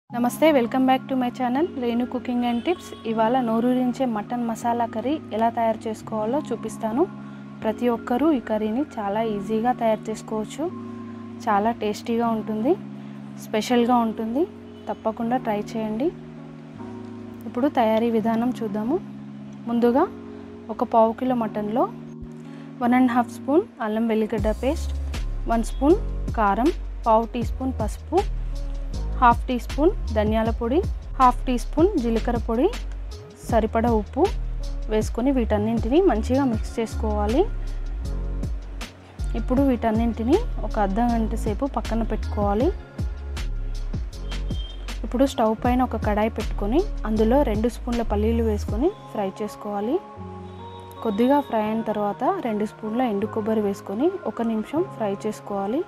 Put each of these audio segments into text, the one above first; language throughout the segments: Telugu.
నమస్తే welcome back to my channel Renu cooking and tips ఇవాళ నోరూరించే మటన్ మసాలా కర్రీ ఎలా తయారు చేసుకోవాలో చూపిస్తాను ప్రతి ఒక్కరూ ఈ కర్రీని చాలా ఈజీగా తయారు చేసుకోవచ్చు చాలా టేస్టీగా ఉంటుంది స్పెషల్గా ఉంటుంది తప్పకుండా ట్రై చేయండి ఇప్పుడు తయారీ విధానం చూద్దాము ముందుగా ఒక పావు కిలో మటన్లో వన్ అండ్ హాఫ్ స్పూన్ అల్లం వెల్లిగడ్డ పేస్ట్ వన్ స్పూన్ కారం పావు టీ స్పూన్ పసుపు హాఫ్ టీ స్పూన్ ధనియాల పొడి హాఫ్ టీ స్పూన్ జీలకర్ర పొడి సరిపడా ఉప్పు వేసుకొని వీటన్నింటిని మంచిగా మిక్స్ చేసుకోవాలి ఇప్పుడు వీటన్నింటిని ఒక అర్ధ గంట సేపు పక్కన పెట్టుకోవాలి ఇప్పుడు స్టవ్ పైన ఒక కడాయి పెట్టుకొని అందులో రెండు స్పూన్ల పల్లీలు వేసుకొని ఫ్రై చేసుకోవాలి కొద్దిగా ఫ్రై అయిన తర్వాత రెండు స్పూన్ల ఎండు కొబ్బరి వేసుకొని ఒక నిమిషం ఫ్రై చేసుకోవాలి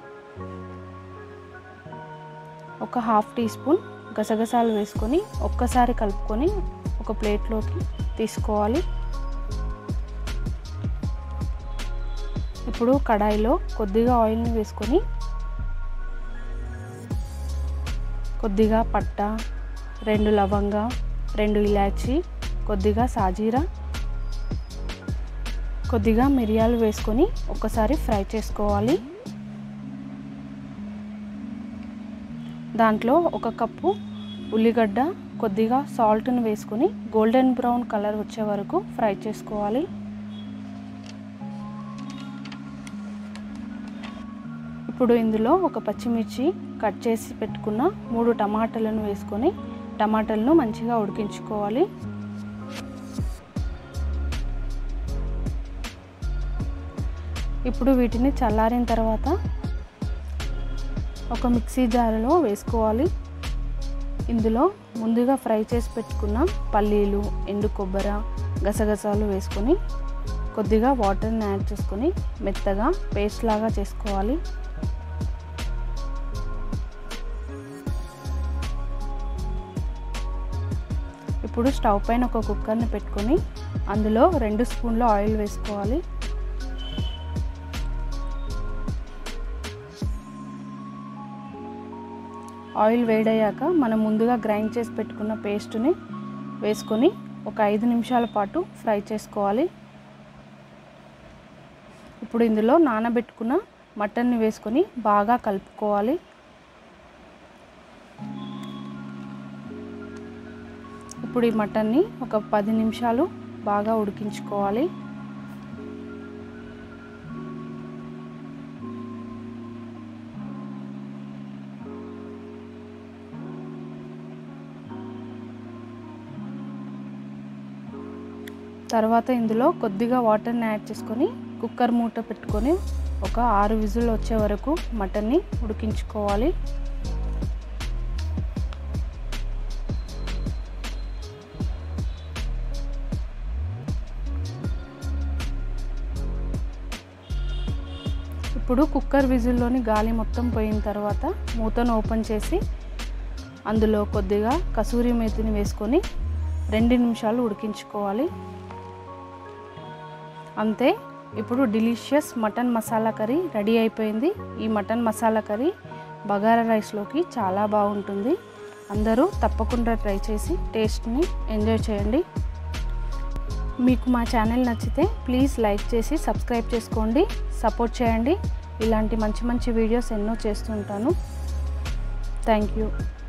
ఒక హాఫ్ టీ స్పూన్ గసగసాలు వేసుకొని ఒక్కసారి కలుపుకొని ఒక ప్లేట్లోకి తీసుకోవాలి ఇప్పుడు కడాయిలో కొద్దిగా ఆయిల్ని వేసుకొని కొద్దిగా పట్ట రెండు లవంగ రెండు ఇలాచి కొద్దిగా సాజీరా కొద్దిగా మిరియాలు వేసుకొని ఒకసారి ఫ్రై చేసుకోవాలి దాంట్లో ఒక కప్పు ఉల్లిగడ్డ కొద్దిగా సాల్ట్ను వేసుకొని గోల్డెన్ బ్రౌన్ కలర్ వచ్చే వరకు ఫ్రై చేసుకోవాలి ఇప్పుడు ఇందులో ఒక పచ్చిమిర్చి కట్ చేసి పెట్టుకున్న మూడు టమాటాలను వేసుకొని టమాటాలను మంచిగా ఉడికించుకోవాలి ఇప్పుడు వీటిని చల్లారిన తర్వాత ఒక మిక్సీ జార్లో వేసుకోవాలి ఇందులో ముందుగా ఫ్రై చేసి పెట్టుకున్న పల్లీలు ఎండు కొబ్బరి గసగసాలు వేసుకొని కొద్దిగా వాటర్ని యాడ్ చేసుకొని మెత్తగా పేస్ట్ లాగా చేసుకోవాలి ఇప్పుడు స్టవ్ పైన ఒక కుక్కర్ని పెట్టుకొని అందులో రెండు స్పూన్ల ఆయిల్ వేసుకోవాలి ఆయిల్ వేడయ్యాక మనం ముందుగా గ్రైండ్ చేసి పెట్టుకున్న పేస్ట్ని వేసుకొని ఒక ఐదు నిమిషాల పాటు ఫ్రై చేసుకోవాలి ఇప్పుడు ఇందులో నానబెట్టుకున్న మటన్ని వేసుకొని బాగా కలుపుకోవాలి ఇప్పుడు ఈ మటన్ని ఒక పది నిమిషాలు బాగా ఉడికించుకోవాలి తర్వాత ఇందులో కొద్దిగా వాటర్ని యాడ్ చేసుకొని కుక్కర్ మూత పెట్టుకొని ఒక ఆరు విజులు వచ్చే వరకు మటన్ని ఉడికించుకోవాలి ఇప్పుడు కుక్కర్ విజిల్లోని గాలి మొత్తం పోయిన తర్వాత మూతను ఓపెన్ చేసి అందులో కొద్దిగా కసూరి మేతిని వేసుకొని రెండు నిమిషాలు ఉడికించుకోవాలి అంతే ఇప్పుడు delicious mutton masala curry ready అయిపోయింది ఈ మటన్ మసాలా కర్రీ బగారా రైస్లోకి చాలా బాగుంటుంది అందరూ తప్పకుండా ట్రై చేసి టేస్ట్ని ఎంజాయ్ చేయండి మీకు మా ఛానల్ నచ్చితే ప్లీజ్ లైక్ చేసి సబ్స్క్రైబ్ చేసుకోండి సపోర్ట్ చేయండి ఇలాంటి మంచి మంచి వీడియోస్ ఎన్నో చేస్తుంటాను థ్యాంక్ యూ